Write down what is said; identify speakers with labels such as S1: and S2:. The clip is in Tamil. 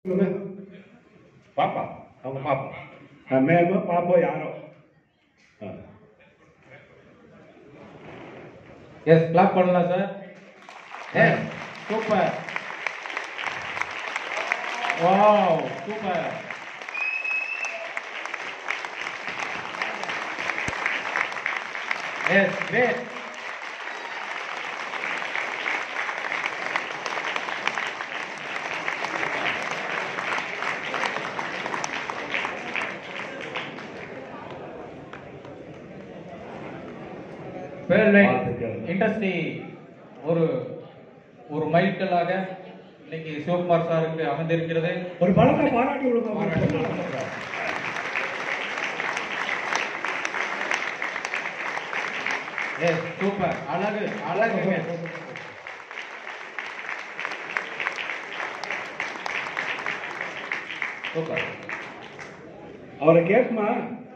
S1: சொல்லுங்க பாப்பா அவங்க பாப்பா ஆ, மேமோ பாப்போ யாரோ ஆ.
S2: எஸ் கிளாப் பண்ணலாம் sir yes super wow super yes great
S1: வாழ்த்துக்கள்.
S2: இண்டஸ்ட்ரி ஒரு ஒரு மைல்கல்லாக இன்னைக்கு சிவகுமார் சாருக்கு அமைந்திருக்கிறது
S1: ஒரு பலத்தை பாராட்டி கொடுக்க
S2: எஸ் சூப்பர் அழகு அழகுங்க சூப்பர்
S1: அவரை கேட்குமா